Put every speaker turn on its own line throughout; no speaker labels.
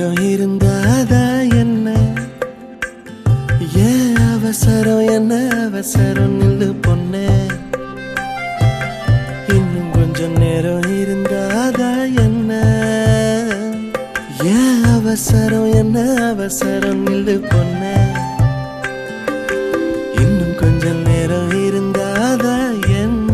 நேரம் இருந்தாதா என்ன ஏன் அவசரம் என்ன அவசரம் நில்லு பொண்ணே இன்னும் கொஞ்சம் நேரம் இருந்தாதா என்ன ஏன் அவசரம் என்ன அவசரம் நில்லு பொண்ணே இன்னும் கொஞ்சம் நேரம் இருந்தாதா என்ன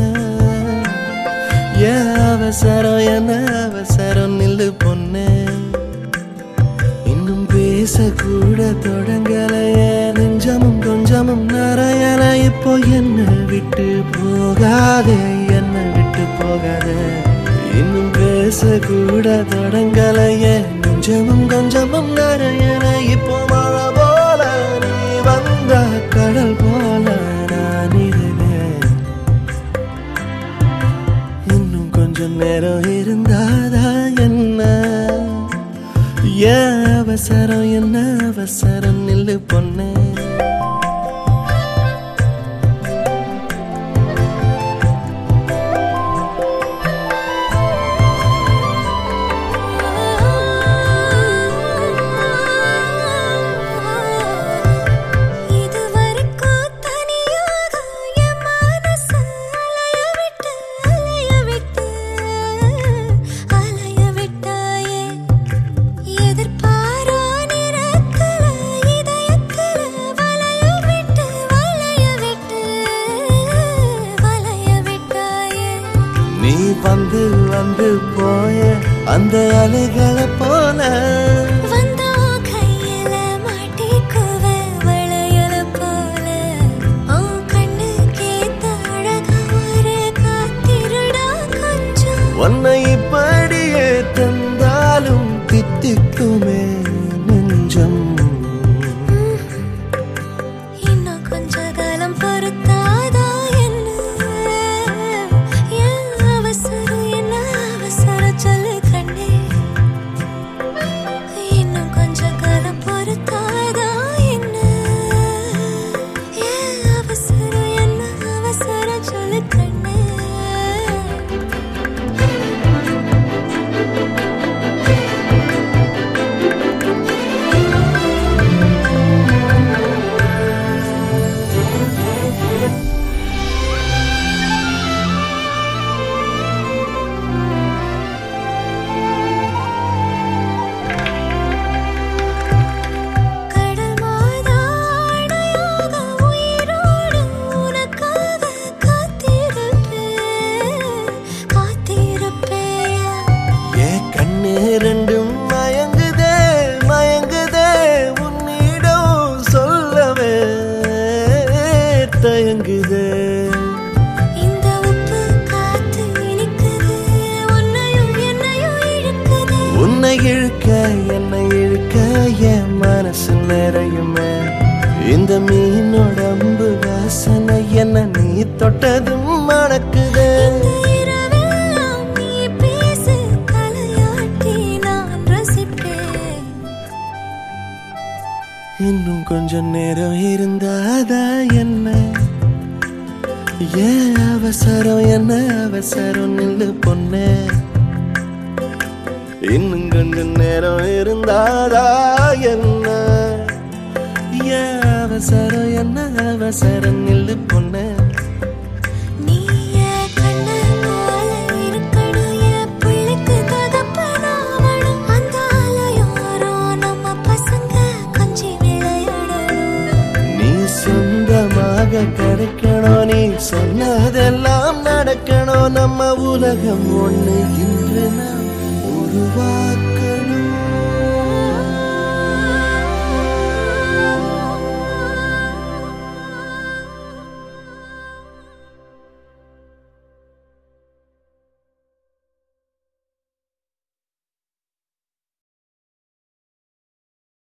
ஏன் அவசரம் என்ன அவசரம் நில்லு பொண்ணே இன்னும் பேசக்கூட தொடங்கலையே நெஞ்சமும் கொஞ்சமும் நிறையல இப்போ என்ன விட்டு போகாதே என்ன விட்டு போகாதே இன்னும் பேசக்கூட தொடங்கலையே நெஞ்சமும் கொஞ்சமும் நிறையல இப்போ மழை போல நீ வந்த கடல் போல நான் இருவேன் இன்னும் கொஞ்சம் நேரம் இருந்தாதா என்ன ஏன் அவசரம் என்ன அவசரம் நில்லு பொண்ணே
இதுவரைக்கும் தனியாக என் மனசு அலைய விட்டு அலைய விட்டு அலைய விட்டாயே எதிர்பாரா நிறக்கல இதயக்கல வளைய விட்டு வளைய விட்டு வளைய விட்டாயே
நீ வந்து வந்து போய அந்த அலைகளை போல
வந்தா கையில மாட்டிக்குவ வளையல போல உன் கண்ணுக்கேத்த அழகா ஒரு காத்திருடா கொஞ்சம்
உன்னை இப்படியே தந்தாலும் தித்திக்குமே நெஞ்சம்
இன்னும் கொஞ்ச காலம் பொறுத்தாதா என்ன ஏன் அவசரம் என்ன அவசரம் சொல்லு கண்ணே இன்னும் கொஞ்ச காலம் பொறுத்தாதா என்ன ஏன் அவசரம் என்ன அவசரம் சொல்லு கண்ணே கடல் மாதா அணையாக உயிரோடு உனக்காக காத்திருப்பேன் காத்திருப்பேயா
ஏ கண்ணு ரெண்டும் மயங்குதே மயங்குதே உன்னிடம் சொல்லவே தயங்குதே
இந்த உப்பு காத்து இனிக்குது உன்னையும் என்னையும் இழுக்குது
உன்னை இழுக்க என்னை இழுக்க என் மனசு நிறையுமே இந்த மீனோட அம்பு வாசனை என்ன நீ தொட்டதும் மணக்குதே
இந்த இரவெல்லாம் நீ பேசு தலையாட்டி நான் ரசிப்பேன்
இன்னும் கொஞ்சம் நேரம் இருந்தாதா என்ன ஏன் அவசரம் என்ன அவசரம் நில்லு பொண்ணே இன்னும் கொஞ்சம் நேரம் இருந்தாதா என்ன ஏன் அவசரம் என்ன அவசரம் நில்லு பொண்ணே
நீ என் கண்ணு போல இருக்கணும் என் பிள்ளைக்கு தகப்பனாவணும் அந்த அலையோரம் நம்ம பசங்க கொஞ்சி விளையாடணும்
நீ சொந்தமாக கிடைக்கணும் நீ சொன்னதெல்லாம் நடக்கணும் நம்ம உலகம் ஒண்ணு இன்று நாம் உருவாக்கணும்